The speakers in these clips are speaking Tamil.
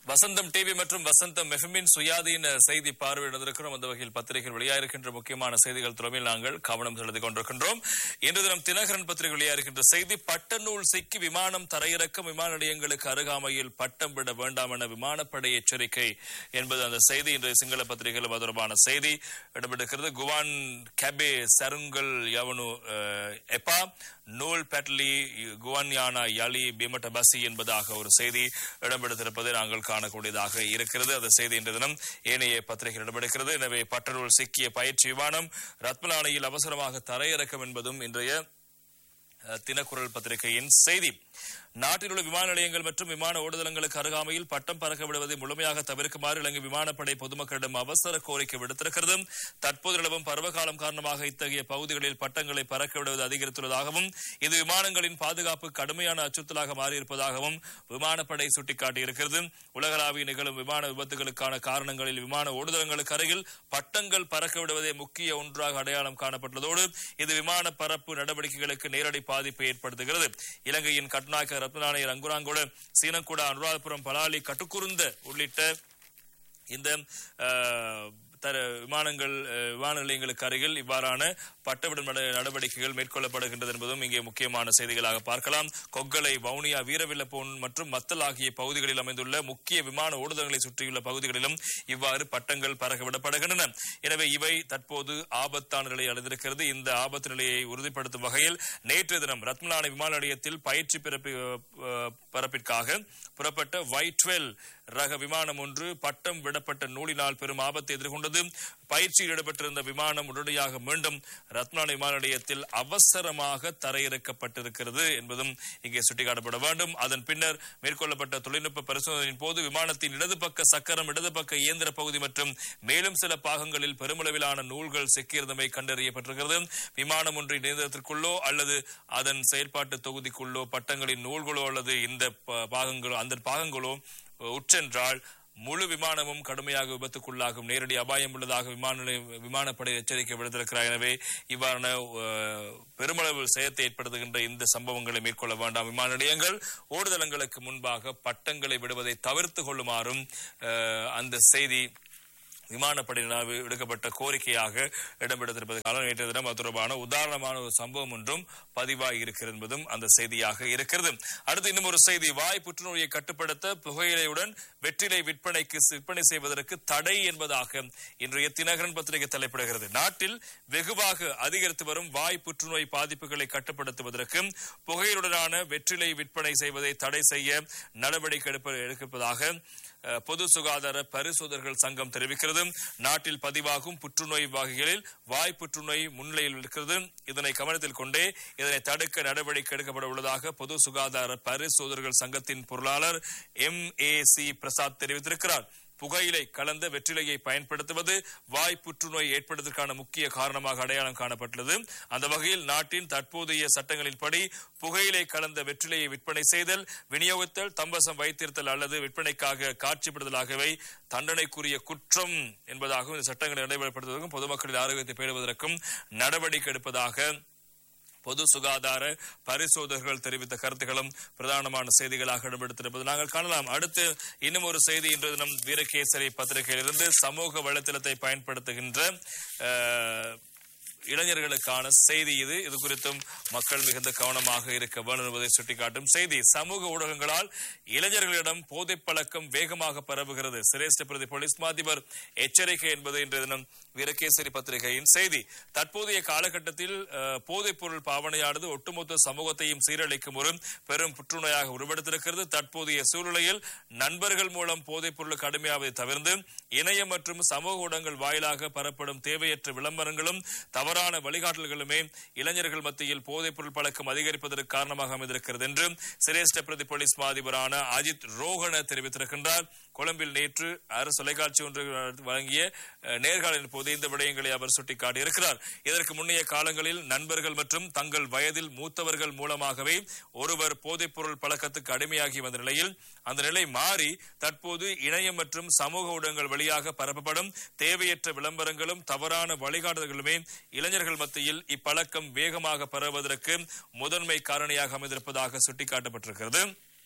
வசந்தம் டிவி மற்றும் வசந்தம் எஃப்எம்மின் சுயாதீன செய்தி பார்வையிடந்திருக்கிறோம் அந்த வகையில் பத்திரிகைகள் வெளியாயிருக்கின்ற முக்கியமான செய்திகள் தொடர்பில் நாங்கள் கவனம் செலுத்திக் கொண்டிருக்கின்றோம் இன்று தினம் தினகரன் பத்திரிகை வெளியாயிருக்கின்ற செய்தி பட்டநூல் சிக்கி விமானம் தரையிறக்கம் விமான நிலையங்களுக்கு அருகாமையில் பட்டம் விட வேண்டாம் என விமானப்படை எச்சரிக்கை என்பது அந்த செய்தி இன்றைய சிங்கள பத்திரிகையில் அது தொடர்பான செய்தி இடம்பெற்றிருக்கிறது குவான் கபே சருங்கல் யவனு அஹ், எப்பா நூல் பேட்லி குவான்யானா யலி பிமட்ட பசி என்பதாக ஒரு செய்தி இடம்பெடுத்திருப்பதை நாங்கள் காணக்கூடியதாக இருக்கிறது அந்த செய்தி இன்று தினம் ஏனைய பத்திரிகை இடம்பெடுக்கிறது எனவே பட்டணூல் சிக்கிய பயிற்சி விமானம் ரத்மலானையில் அவசரமாக தரையிறக்கம் என்பதும் இன்றைய அஹ், தினக்குரல் பத்திரிகையின் செய்தி நாட்டில் உள்ள விமான நிலையங்கள் மற்றும் விமான ஓடுதளங்களுக்கு அருகாமையில் பட்டம் பறக்க விடுவதை முழுமையாக தவிர்க்குமாறு இலங்கை விமானப்படை பொதுமக்களிடம் அவசர கோரிக்கை விடுத்திருக்கிறது தற்போது நிலவும் பருவகாலம் காரணமாக இத்தகைய பகுதிகளில் பட்டங்களை பறக்க விடுவது அதிகரித்துள்ளதாகவும் இது விமானங்களின் பாதுகாப்பு கடுமையான அச்சுறுத்தலாக மாறியிருப்பதாகவும் விமானப்படை சுட்டிக்காட்டியிருக்கிறது உலகளாவிய நிகழும் விமான விபத்துகளுக்கான காரணங்களில் விமான ஓடுதளங்களுக்கு அருகில் பட்டங்கள் பறக்க விடுவதே முக்கிய ஒன்றாக அடையாளம் காணப்பட்டுள்ளதோடு இது விமான பரப்பு நடவடிக்கைகளுக்கு நேரடி பாதிப்பை ஏற்படுத்துகிறது இலங்கையின் கட்நாயக்க ரத்னாலய ரங்குராங்கோட சீனக்கூட அனுராதபுரம் பலாலி கட்டுக்குருந்த உள்ளிட்ட இந்த அஹ், தர விமானங்கள் அஹ், விமான நிலையங்களுக்கு அருகில் இவ்வாறான பட்டவிடும் நட- நடவடிக்கைகள் மேற்கொள்ளப்படுகின்றது என்பதும் இங்கே முக்கியமான செய்திகளாக பார்க்கலாம் கொக்கலை வவுனியா வீரவில்லப்போன் மற்றும் மத்தல் ஆகிய பகுதிகளில் அமைந்துள்ள முக்கிய விமான ஓடுதல்களை சுற்றியுள்ள பகுதிகளிலும் இவ்வாறு பட்டங்கள் பறக்கவிடப்படுகின்றன எனவே இவை தற்போது ஆபத்தான நிலையை அடைந்திருக்கிறது இந்த ஆபத்து நிலையை உறுதிப்படுத்தும் வகையில் நேற்று தினம் ரத்மலான விமான நிலையத்தில் பயிற்சி பிறப்பி அஹ், பரப்பிற்காக புறப்பட்ட வை டுவெல் ரக விமானம் ஒன்று பட்டம் விடப்பட்ட நூலினால் பெரும் ஆபத்தை எதிர்கொண்டது பயிற்சியில் ஈடுபட்டிருந்த விமானம் உடனடியாக மீண்டும் ரத்னான விமான நிலையத்தில் அவசரமாக தரையிறக்கப்பட்டிருக்கிறது என்பதும் இங்கே சுட்டிக்காட்டப்பட வேண்டும் அதன் பின்னர் மேற்கொள்ளப்பட்ட தொழில்நுட்ப பரிசோதனையின் போது விமானத்தின் இடது பக்க சக்கரம் இடது பக்க இயந்திர பகுதி மற்றும் மேலும் சில பாகங்களில் பெருமளவிலான நூல்கள் சிக்கியிருந்தமை கண்டறியப்பட்டிருக்கிறது விமானம் ஒன்றின் இயந்திரத்திற்குள்ளோ அல்லது அதன் செயல்பாட்டு தொகுதிக்குள்ளோ பட்டங்களின் நூல்களோ அல்லது இந்த ப- பாகங்களோ அந்த பாகங்களோ உற்றென்றால் முழு விமானமும் கடுமையாக விபத்துக்குள்ளாகும் நேரடி அபாயம் உள்ளதாக விமான நிலைய- விமானப்படை எச்சரிக்கை விடுத்திருக்கிறார் எனவே இவ்வாறான அஹ், பெருமளவு சேதத்தை ஏற்படுத்துகின்ற இந்த சம்பவங்களை மேற்கொள்ள வேண்டாம் விமான நிலையங்கள் ஓடுதளங்களுக்கு முன்பாக பட்டங்களை விடுவதை தவிர்த்து கொள்ளுமாறும் அஹ், அந்த செய்தி விமானப்படையினால் விடுக்கப்பட்ட கோரிக்கையாக இடம்பெடுத்திருப்பதற்காக நேற்றைய தினம் அது தொடர்பான உதாரணமான ஒரு சம்பவம் ஒன்றும் பதிவாகி இருக்கிறது என்பதும் அந்த செய்தியாக இருக்கிறது அடுத்து இன்னும் ஒரு செய்தி வாய் புற்றுநோயை கட்டுப்படுத்த புகையிலையுடன் வெற்றிலை விற்பனைக்கு விற்பனை செய்வதற்கு தடை என்பதாக இன்றைய தினகரன் பத்திரிகை தலைப்பிடுகிறது நாட்டில் வெகுவாக அதிகரித்து வரும் வாய் புற்றுநோய் பாதிப்புகளை கட்டுப்படுத்துவதற்கு புகையிலுடனான வெற்றிலை விற்பனை செய்வதை தடை செய்ய நடவடிக்கை எடுப்ப எடுப்பதாக அஹ், பொது சுகாதார பரிசோதகர்கள் சங்கம் தெரிவிக்கிறது நாட்டில் பதிவாகும் புற்றுநோய் வகைகளில் வாய் புற்றுநோய் முன்னிலையில் இருக்கிறது இதனை கவனத்தில் கொண்டே இதனை தடுக்க நடவடிக்கை எடுக்கப்பட உள்ளதாக பொது சுகாதார பரிசோதகர்கள் சங்கத்தின் பொருளாளர் எம் ஏ சி பிரசாத் தெரிவித்திருக்கிறார் புகையிலை கலந்த வெற்றிலையை பயன்படுத்துவது வாய் புற்றுநோய் ஏற்படுவதற்கான முக்கிய காரணமாக அடையாளம் காணப்பட்டுள்ளது அந்த வகையில் நாட்டின் தற்போதைய சட்டங்களின்படி புகையிலை கலந்த வெற்றிலையை விற்பனை செய்தல் விநியோகித்தல் தம்பசம் வைத்திருத்தல் அல்லது விற்பனைக்காக காட்சிப்படுதல் ஆகியவை தண்டனைக்குரிய குற்றம் என்பதாகவும் இந்த சட்டங்களை நடைமுறைப்படுத்துவதற்கும் பொதுமக்களின் ஆரோக்கியத்தை பேணுவதற்கும் நடவடிக்கை எடுப்பதாக பொது சுகாதார பரிசோதகர்கள் தெரிவித்த கருத்துக்களும் பிரதானமான செய்திகளாக இடம்பெடுத்திருப்பது நாங்கள் காணலாம் அடுத்து இன்னும் ஒரு செய்தி இன்று தினம் வீரகேசரி பத்திரிகையிலிருந்து சமூக வலைத்தளத்தை பயன்படுத்துகின்ற அஹ், இளைஞர்களுக்கான செய்தி இது இது குறித்தும் மக்கள் மிகுந்த கவனமாக இருக்க வேண்டும் என்பதை சுட்டிக்காட்டும் செய்தி சமூக ஊடகங்களால் இளைஞர்களிடம் போதைப் பழக்கம் வேகமாக பரவுகிறது சிரேஷ்ட பிரதி போலீஸ் மாதிபர் எச்சரிக்கை என்பது இன்றைய தினம் வீரகேசரி பத்திரிகையின் செய்தி தற்போதைய காலகட்டத்தில் அஹ், போதைப் பொருள் பாவனையானது ஒட்டுமொத்த சமூகத்தையும் சீரழிக்கும் ஒரு பெரும் புற்றுநோயாக உருவெடுத்திருக்கிறது தற்போதைய சூழ்நிலையில் நண்பர்கள் மூலம் போதைப் பொருளுக்கு அடிமையாவதை தவிர்த்து இணையம் மற்றும் சமூக ஊடகங்கள் வாயிலாக பரப்படும் தேவையற்ற விளம்பரங்களும் தவறான வழிகாட்டல்களுமே இளைஞர்கள் மத்தியில் போதைப் பொருள் பழக்கம் அதிகரிப்பதற்கு காரணமாக அமைந்திருக்கிறது என்று சிரேஷ்ட பிரதி போலீஸ் மாதிபரான அஜித் ரோஹன தெரிவித்திருக்கின்றார் கொழும்பில் நேற்று அரசு தொலைக்காட்சி ஒன்று வழங்கிய அஹ், நேர்காணலின் போது இந்த விடயங்களை அவர் சுட்டிக்காட்டியிருக்கிறார் இதற்கு முன்னைய காலங்களில் நண்பர்கள் மற்றும் தங்கள் வயதில் மூத்தவர்கள் மூலமாகவே ஒருவர் போதைப் பொருள் பழக்கத்துக்கு அடிமையாகி வந்த நிலையில் அந்த நிலை மாறி தற்போது இணையம் மற்றும் சமூக ஊடகங்கள் வழியாக பரப்பப்படும் தேவையற்ற விளம்பரங்களும் தவறான வழிகாட்டுதல்களுமே இளைஞர்கள் மத்தியில் இப்பழக்கம் வேகமாக பரவுவதற்கு முதன்மை காரணியாக அமைந்திருப்பதாக சுட்டிக்காட்டப்பட்டிருக்கிறது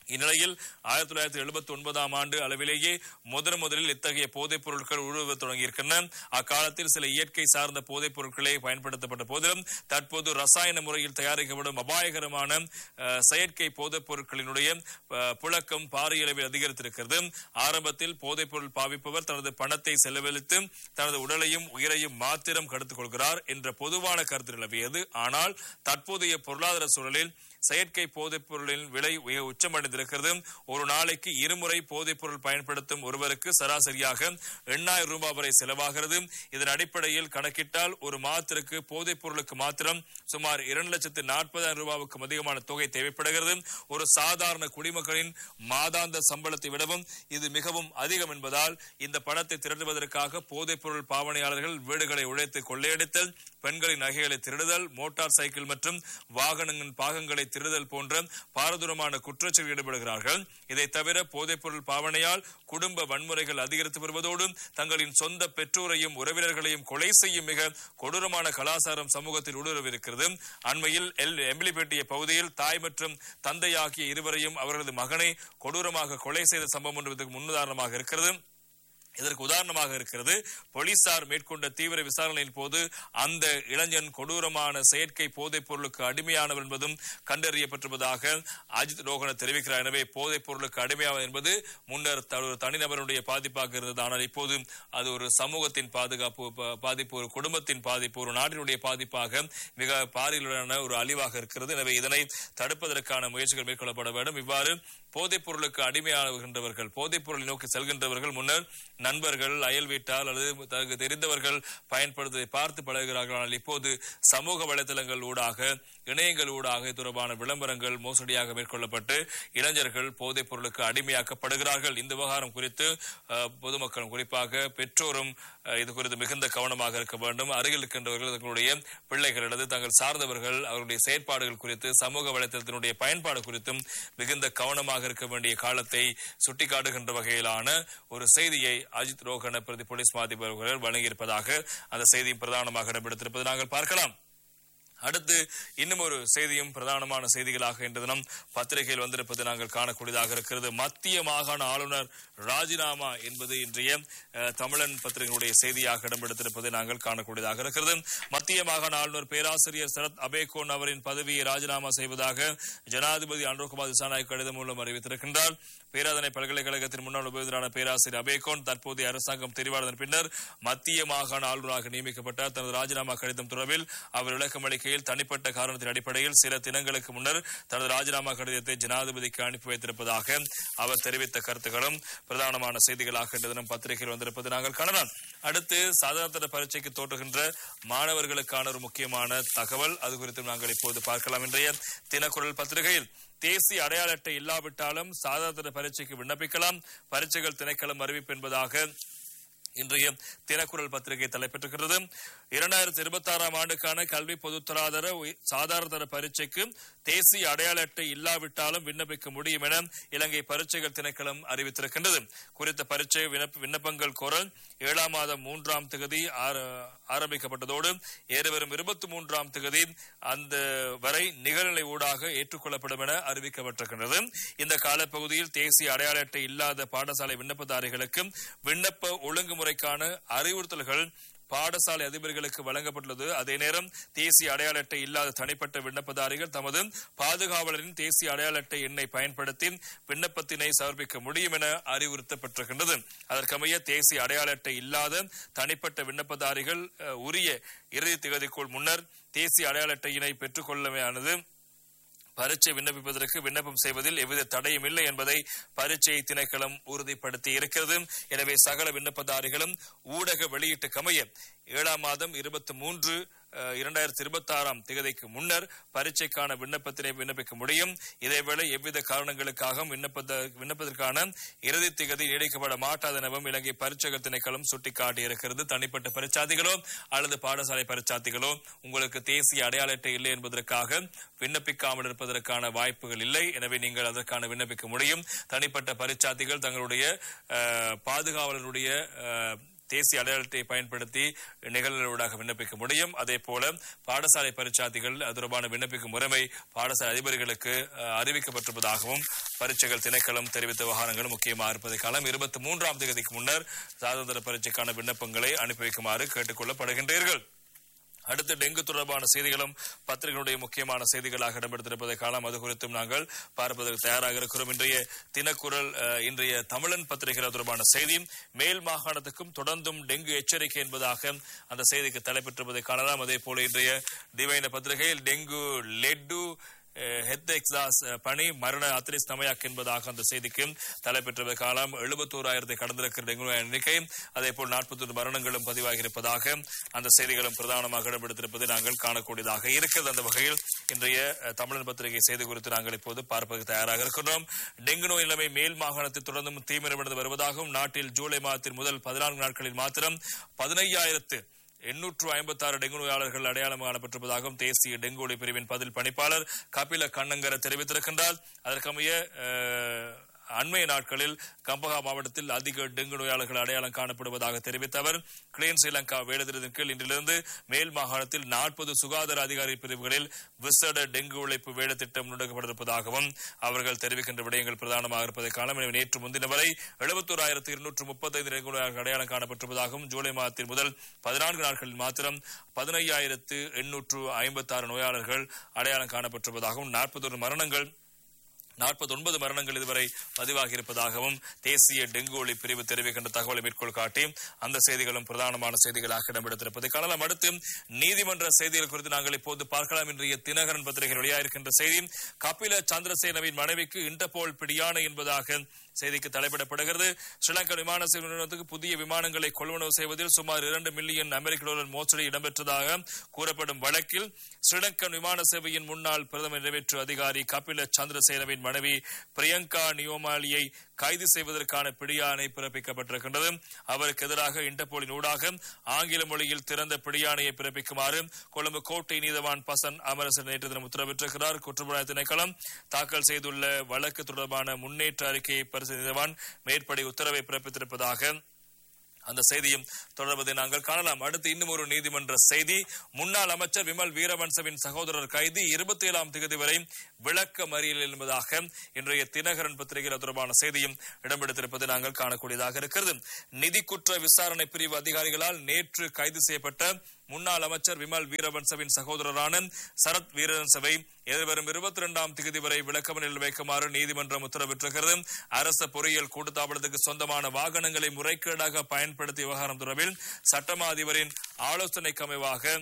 இந்நிலையில் ஆயிரத்தி தொள்ளாயிரத்தி எழுபத்தி ஒன்பதாம் ஆண்டு அளவிலேயே முதன் முதலில் இத்தகைய போதைப் பொருட்கள் ஊடுருவ தொடங்கியிருக்கின்றன அக்காலத்தில் சில இயற்கை சார்ந்த போதைப் பொருட்களே பயன்படுத்தப்பட்ட போதிலும் தற்போது ரசாயன முறையில் தயாரிக்கப்படும் அபாயகரமான அஹ், செயற்கை போதைப் பொருட்களினுடைய அஹ், புழக்கம் பாரிய அளவில் அதிகரித்திருக்கிறது ஆரம்பத்தில் போதைப் பொருள் பாவிப்பவர் தனது பணத்தை செலவழித்து தனது உடலையும் உயிரையும் மாத்திரம் கடுத்துக் கொள்கிறார் என்ற பொதுவான கருத்து நிலவியது ஆனால் தற்போதைய பொருளாதார சூழலில் செயற்கை போதைப் பொருளின் விலை மிக உச்சமடைந்திருக்கிறது ஒரு நாளைக்கு இருமுறை போதைப் பொருள் பயன்படுத்தும் ஒருவருக்கு சராசரியாக எண்ணாயிரம் ரூபாய் வரை செலவாகிறது இதன் அடிப்படையில் கணக்கிட்டால் ஒரு மாதத்திற்கு போதைப் பொருளுக்கு மாத்திரம் சுமார் இரண்டு லட்சத்து நாற்பதாயிரம் ரூபாவுக்கும் அதிகமான தொகை தேவைப்படுகிறது ஒரு சாதாரண குடிமக்களின் மாதாந்த சம்பளத்தை விடவும் இது மிகவும் அதிகம் என்பதால் இந்த பணத்தை திரட்டுவதற்காக போதைப் பொருள் பாவனையாளர்கள் வீடுகளை உழைத்து கொள்ளையடித்தல் பெண்களின் நகைகளை திருடுதல் மோட்டார் சைக்கிள் மற்றும் வாகனங்களின் பாகங்களை திருடுதல் போன்ற பாரதூரமான குற்றச்செயலில் ஈடுபடுகிறார்கள் இதை தவிர போதைப் பொருள் பாவனையால் குடும்ப வன்முறைகள் அதிகரித்து வருவதோடு தங்களின் சொந்த பெற்றோரையும் உறவினர்களையும் கொலை செய்யும் மிக கொடூரமான கலாச்சாரம் சமூகத்தில் ஊடுருவிருக்கிறது அண்மையில் எல் எம்பிலிபேட்டிய பகுதியில் தாய் மற்றும் தந்தை ஆகிய இருவரையும் அவர்களது மகனை கொடூரமாக கொலை செய்த சம்பவம் ஒன்று இதற்கு முன்னுதாரணமாக இருக்கிறது இதற்கு உதாரணமாக இருக்கிறது போலீசார் மேற்கொண்ட தீவிர விசாரணையின் போது அந்த இளைஞன் கொடூரமான செயற்கை போதைப் பொருளுக்கு அடிமையானவர் என்பதும் கண்டறியப்பட்டிருப்பதாக அஜித் ரோகன தெரிவிக்கிறார் எனவே போதைப் பொருளுக்கு அடிமையாவது என்பது முன்னர் த- ஒரு தனிநபருடைய பாதிப்பாக இருந்தது ஆனால் இப்போது அது ஒரு சமூகத்தின் பாதுகாப்பு ப- பாதிப்பு ஒரு குடும்பத்தின் பாதிப்பு ஒரு நாட்டினுடைய பாதிப்பாக மிக பாரிலான ஒரு அழிவாக இருக்கிறது எனவே இதனை தடுப்பதற்கான முயற்சிகள் மேற்கொள்ளப்பட வேண்டும் இவ்வாறு போதைப் பொருளுக்கு அடிமையாகின்றவர்கள் போதைப் பொருளை நோக்கி செல்கின்றவர்கள் முன்னர் நண்பர்கள் அயல் வீட்டால் அல்லது தனக்கு தெரிந்தவர்கள் பயன்படுத்துவதை பார்த்து பழகுகிறார்கள் ஆனால் இப்போது சமூக வலைதளங்கள் ஊடாக இணையங்கள் ஊடாக இது தொடர்பான விளம்பரங்கள் மோசடியாக மேற்கொள்ளப்பட்டு இளைஞர்கள் போதைப் பொருளுக்கு அடிமையாக்கப்படுகிறார்கள் இந்த விவகாரம் குறித்து அஹ், பொதுமக்களும் குறிப்பாக பெற்றோரும் அஹ், இது குறித்து மிகுந்த கவனமாக இருக்க வேண்டும் அருகில் இருக்கின்றவர்கள் தங்களுடைய பிள்ளைகள் அல்லது தங்கள் சார்ந்தவர்கள் அவருடைய செயற்பாடுகள் குறித்து சமூக வலைதளத்தினுடைய பயன்பாடு குறித்தும் மிகுந்த கவனமாக இருக்க வேண்டிய காலத்தை சுட்டிக்காட்டுகின்ற வகையிலான ஒரு செய்தியை அஜித் ரோகன பிரதி போலீஸ் மாதிபர் அவர்கள் வழங்கியிருப்பதாக அந்த செய்தியும் பிரதானமாக இடம்பெடுத்திருப்பதை நாங்கள் பார்க்கலாம் அடுத்து இன்னும் ஒரு செய்தியும் பிரதானமான செய்திகளாக இன்று தினம் பத்திரிகையில் வந்திருப்பது நாங்கள் காணக்கூடியதாக இருக்கிறது மத்திய மாகாண ஆளுநர் ராஜினாமா என்பது இன்றைய அஹ், தமிழன் பத்திரிகையுடைய செய்தியாக இடம்பெடுத்திருப்பதை நாங்கள் காணக்கூடியதாக இருக்கிறது மத்திய மாகாண ஆளுநர் பேராசிரியர் சரத் அபேகோன் அவரின் பதவியை ராஜினாமா செய்வதாக ஜனாதிபதி அனுர்குமார் திசாநாயக் கடிதம் மூலம் அறிவித்திருக்கின்றார் பேராதனை பல்கலைக்கழகத்தின் முன்னாள் உபயோகரான பேராசிரியர் அபேகோன் தற்போதைய அரசாங்கம் தெரிவானதன் பின்னர் மத்திய மாகாண ஆளுநராக நியமிக்கப்பட்டார் தனது ராஜினாமா கடிதம் தொடர்பில் அவர் விளக்கம் அளிக்கையில் தனிப்பட்ட காரணத்தின் அடிப்படையில் சில தினங்களுக்கு முன்னர் தனது ராஜினாமா கடிதத்தை ஜனாதிபதிக்கு அனுப்பி வைத்திருப்பதாக அவர் தெரிவித்த கருத்துக்களும் பிரதானமான செய்திகளாக இன்று தினம் பத்திரிகையில் வந்திருப்பது நாங்கள் காணலாம் அடுத்து சாதாரண பரீட்சைக்கு தோற்றுகின்ற மாணவர்களுக்கான ஒரு முக்கியமான தகவல் அது குறித்து நாங்கள் இப்போது பார்க்கலாம் இன்றைய தினக்குரல் பத்திரிகையில் தேசிய அடையாள அட்டை இல்லாவிட்டாலும் சாதாரண பரீட்சைக்கு விண்ணப்பிக்கலாம் பரீட்சைகள் திணைக்களம் அறிவிப்பு என்பதாக இன்றைய தினக்குரல் பத்திரிகை தலைப்பெற்றிருக்கிறது இரண்டாயிரத்தி இருபத்தி ஆறாம் ஆண்டுக்கான கல்வி பொதுத்தராதர உய- சாதாரண தர பரீட்சைக்கு தேசிய அடையாள அட்டை இல்லாவிட்டாலும் விண்ணப்பிக்க முடியும் என இலங்கை பரீட்சைகள் திணைக்களம் அறிவித்திருக்கின்றது குறித்த பரீட்சை விண்ணப்ப- விண்ணப்பங்கள் கோரல் ஏழாம் மாதம் மூன்றாம் தேதி ஆரம்பிக்கப்பட்டதோடு ஏறுவரும் இருபத்தி மூன்றாம் தேதி அந்த வரை நிகழ்நிலை ஊடாக ஏற்றுக்கொள்ளப்படும் என அறிவிக்கப்பட்டிருக்கின்றது இந்த காலப்பகுதியில் தேசிய அடையாள அட்டை இல்லாத பாடசாலை விண்ணப்பதாரிகளுக்கு விண்ணப்ப ஒழுங்குமுறைக்கான அறிவுறுத்தல்கள் பாடசாலை அதிபர்களுக்கு வழங்கப்பட்டுள்ளது அதே நேரம் தேசிய அடையாள அட்டை இல்லாத தனிப்பட்ட விண்ணப்பதாரிகள் தமது பாதுகாவலரின் தேசிய அடையாள அட்டை எண்ணை பயன்படுத்தி விண்ணப்பத்தினை சமர்ப்பிக்க முடியும் என அறிவுறுத்தப்பட்டிருக்கின்றது அதற்கமைய தேசிய அடையாள அட்டை இல்லாத தனிப்பட்ட விண்ணப்பதாரிகள் அஹ், உரிய இறுதி திகதிக்குள் முன்னர் தேசிய அடையாள அட்டையினை பெற்றுக்கொள்ளமையானது பரீட்சை விண்ணப்பிப்பதற்கு விண்ணப்பம் செய்வதில் எவ்வித தடையும் இல்லை என்பதை பரீட்சை திணைக்களம் உறுதிப்படுத்தி இருக்கிறது எனவே சகல விண்ணப்பதாரிகளும் ஊடக வெளியீட்டு கமைய ஏழாம் மாதம் இருபத்தி மூன்று இரண்டாயிரத்தி இருபத்தி ஆறாம் திகதிக்கு முன்னர் பரீட்சைக்கான விண்ணப்பத்தினை விண்ணப்பிக்க முடியும் இதேவேளை எவ்வித காரணங்களுக்காகவும் விண்ணப்பத விண்ணப்பதற்கான இறுதி திகதி நீடிக்கப்பட மாட்டாது எனவும் இலங்கை பரீட்சக திணைக்களம் சுட்டிக்காட்டியிருக்கிறது தனிப்பட்ட பரீட்சாதிகளோ அல்லது பாடசாலை பரீட்சார்த்திகளோ உங்களுக்கு தேசிய அடையாள அட்டை இல்லை என்பதற்காக விண்ணப்பிக்காமல் இருப்பதற்கான வாய்ப்புகள் இல்லை எனவே நீங்கள் அதற்கான விண்ணப்பிக்க முடியும் தனிப்பட்ட பரீட்சார்த்திகள் தங்களுடைய அஹ், பாதுகாவலருடைய அஹ், தேசிய அடையாள அட்டையை பயன்படுத்தி நிகழ்வுகளாக விண்ணப்பிக்க முடியும் அதே போல பாடசாலை பரீட்சார்த்திகள் அது தொடர்பான விண்ணப்பிக்கும் முறைமை பாடசாலை அதிபர்களுக்கு அஹ், அறிவிக்கப்பட்டிருப்பதாகவும் பரீட்சைகள் திணைக்களம் தெரிவித்த விவகாரங்கள் முக்கியமாக இருப்பதை காலம் இருபத்தி மூன்றாம் தேதிக்கு முன்னர் சாதந்திர பரீட்சைக்கான விண்ணப்பங்களை அனுப்பி வைக்குமாறு கேட்டுக் கொள்ளப்படுகின்றீர்கள் அடுத்து டெங்கு தொடர்பான செய்திகளும் பத்திரிகைகளுடைய முக்கியமான செய்திகளாக இடம்பெடுத்திருப்பதை காலம் அது குறித்தும் நாங்கள் பார்ப்பதற்கு தயாராக இருக்கிறோம் இன்றைய தினக்குரல் அஹ், இன்றைய தமிழன் பத்திரிகைகள் தொடர்பான செய்தி மேல் மாகாணத்துக்கும் தொடர்ந்தும் டெங்கு எச்சரிக்கை என்பதாக அந்த செய்திக்கு தலைப்பெற்றிருப்பதை காணலாம் அதே போல இன்றைய திவைன பத்திரிகையில் டெங்கு லெட்டு ஹெத் எக்ஸாஸ் பணி மரண அத்ரிஸ் நமையாக் என்பதாக அந்த செய்திக்கு தலைப்பெற்ற காலம் எழுபத்தோராயிரத்தை கடந்திருக்கிற டெங்கு நோய் எண்ணிக்கை அதே போல் நாற்பத்தொரு மரணங்களும் பதிவாகி இருப்பதாக அந்த செய்திகளும் பிரதானமாக இடம்பெடுத்திருப்பதை நாங்கள் காணக்கூடியதாக இருக்கிறது அந்த வகையில் இன்றைய அஹ், தமிழன் பத்திரிகை செய்தி குறித்து நாங்கள் இப்போது பார்ப்பதற்கு தயாராக இருக்கின்றோம் டெங்கு நோய் நிலைமை மேல் மாகாணத்தில் தொடர்ந்தும் தீவிரமடைந்து வருவதாகவும் நாட்டில் ஜூலை மாதத்தின் முதல் பதினான்கு நாட்களில் மாத்திரம் பதினையாயிரத்து எண்ணூற்று ஐம்பத்தாறு டெங்கு நோயாளர்கள் அடையாளம் காணப்பட்டிருப்பதாகவும் தேசிய டெங்கு ஒழிப்பு பிரிவின் பதில் பணிப்பாளர் கபில கண்ணங்கர தெரிவித்திருக்கின்றார் அதற்கமைய அஹ், அண்மைய நாட்களில் கம்பகா மாவட்டத்தில் அதிக டெங்கு நோயாளர்கள் அடையாளம் காணப்படுவதாக தெரிவித்த அவர் கிளீன் ஸ்ரீலங்கா வேடத்தின் கீழ் இன்றிலிருந்து மேல் மாகாணத்தில் நாற்பது சுகாதார அதிகாரி பிரிவுகளில் விசேட டெங்கு ஒழிப்பு வேடத்திட்டம் முன்னெடுக்கப்பட்டிருப்பதாகவும் அவர்கள் தெரிவிக்கின்ற விடயங்கள் பிரதானமாக இருப்பதை காலம் எனவே நேற்று முன்தின வரை எழுபத்தோராயிரத்து இருநூற்று முப்பத்தைந்து டெங்கு நோயாளர்கள் அடையாளம் காணப்பட்டிருப்பதாகவும் ஜூலை மாதத்தின் முதல் பதினான்கு நாட்களில் மாத்திரம் பதினையாயிரத்து எண்ணூற்று ஐம்பத்தாறு நோயாளர்கள் அடையாளம் காணப்பட்டிருப்பதாகவும் நாற்பத்தொரு மரணங்கள் நாற்பத்தி ஒன்பது மரணங்கள் இதுவரை பதிவாகி இருப்பதாகவும் தேசிய டெங்கு ஒழி பிரிவு தெரிவிக்கின்ற தகவலை மேற்கோள் காட்டி அந்த செய்திகளும் பிரதானமான செய்திகளாக இடம்பெடுத்திருப்பதை காணலாம் அடுத்து நீதிமன்ற செய்திகள் குறித்து நாங்கள் இப்போது பார்க்கலாம் இன்றைய தினகரன் பத்திரிகை வெளியாயிருக்கின்ற செய்தி கபில சந்திரசேனவின் மனைவிக்கு இன்டர்போல் பிடியானை என்பதாக செய்திக்கு தலைப்பிடப்படுகிறது ஸ்ரீலங்கா விமான சேவை நிறுவனத்துக்கு புதிய விமானங்களை கொள்வனவு செய்வதில் சுமார் இரண்டு மில்லியன் அமெரிக்க டாலர் மோசடி இடம்பெற்றதாக கூறப்படும் வழக்கில் ஸ்ரீலங்கன் விமான சேவையின் முன்னாள் பிரதம நிறைவேற்று அதிகாரி கபில சந்திரசேனவின் மனைவி பிரியங்கா நியோமாலியை கைது செய்வதற்கான பிடியாணை பிறப்பிக்கப்பட்டிருக்கின்றது அவருக்கு எதிராக இன்டர்போலின் ஊடாக ஆங்கில மொழியில் திறந்த பிடியாணையை பிறப்பிக்குமாறு கொழும்பு கோட்டை நீதவான் பசன் அமரசன் நேற்று தினம் உத்தரவிட்டிருக்கிறார் குற்றப்புலனாய்வு திணைக்களம் தாக்கல் செய்துள்ள வழக்கு தொடர்பான முன்னேற்ற அறிக்கையை பரிசீலித்த நீதவான் மேற்படி உத்தரவை பிறப்பித்திருப்பதாக அந்த செய்தியும் தொடர்வதை நாங்கள் காணலாம் அடுத்து இன்னும் ஒரு நீதிமன்ற செய்தி முன்னாள் அமைச்சர் விமல் வீரவன்சவின் சகோதரர் கைது இருபத்தி ஏழாம் தேதி வரை விளக்க மறியல் என்பதாக இன்றைய தினகரன் பத்திரிகையில் தொடர்பான செய்தியும் இடம்பெடுத்திருப்பதை நாங்கள் காணக்கூடியதாக இருக்கிறது நிதி குற்ற விசாரணை பிரிவு அதிகாரிகளால் நேற்று கைது செய்யப்பட்ட முன்னாள் அமைச்சர் விமல் வீரவன்சவின் சகோதரரான சரத் வீரவன்சவை எதிர்வரும் இருபத்தி இரண்டாம் தேதி வரை விளக்கமனில் வைக்குமாறு நீதிமன்றம் உத்தரவிட்டிருக்கிறது அரசு பொறியியல் கூட்டுத்தாபனத்துக்கு சொந்தமான வாகனங்களை முறைகேடாக பயன்படுத்திய விவகாரம் தொடர்பில் சட்டமா அதிபரின் ஆலோசனைக்கு அமைவாக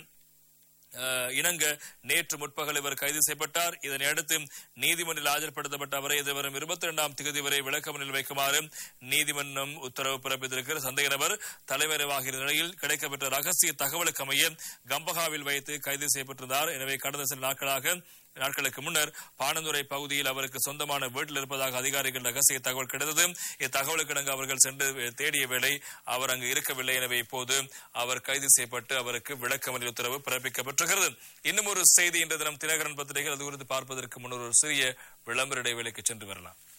அஹ், இணங்க நேற்று முற்பகல் இவர் கைது செய்யப்பட்டார் இதனை அடுத்து நீதிமன்றில் ஆஜர்படுத்தப்பட்ட அவரை எதிர்வரும் இருபத்தி இரண்டாம் தேதி வரை விளக்கமனில் வைக்குமாறு நீதிமன்றம் உத்தரவு பிறப்பித்திருக்கிற சந்தேக நபர் தலைமறைவாக இருந்த நிலையில் கிடைக்கப்பெற்ற ரகசிய தகவலுக்கு அமைய கம்பகாவில் வைத்து கைது செய்யப்பட்டிருந்தார் எனவே கடந்த சில நாட்களாக நாட்களுக்கு முன்னர் பாணந்துறை பகுதியில் அவருக்கு சொந்தமான வீட்டில் இருப்பதாக அதிகாரிகள் ரகசிய தகவல் கிடைத்தது இத்தகவலுக்கு இணங்க அவர்கள் சென்று தேடிய வேளை அவர் அங்கு இருக்கவில்லை எனவே இப்போது அவர் கைது செய்யப்பட்டு அவருக்கு விளக்கமறியல் உத்தரவு பிறப்பிக்கப்பட்டிருக்கிறது இன்னும் ஒரு செய்தி இன்று தினம் தினகரன் பத்திரிகை அது குறித்து பார்ப்பதற்கு முன்னர் ஒரு சிறிய விளம்பர இடைவேளைக்கு சென்று வரலாம்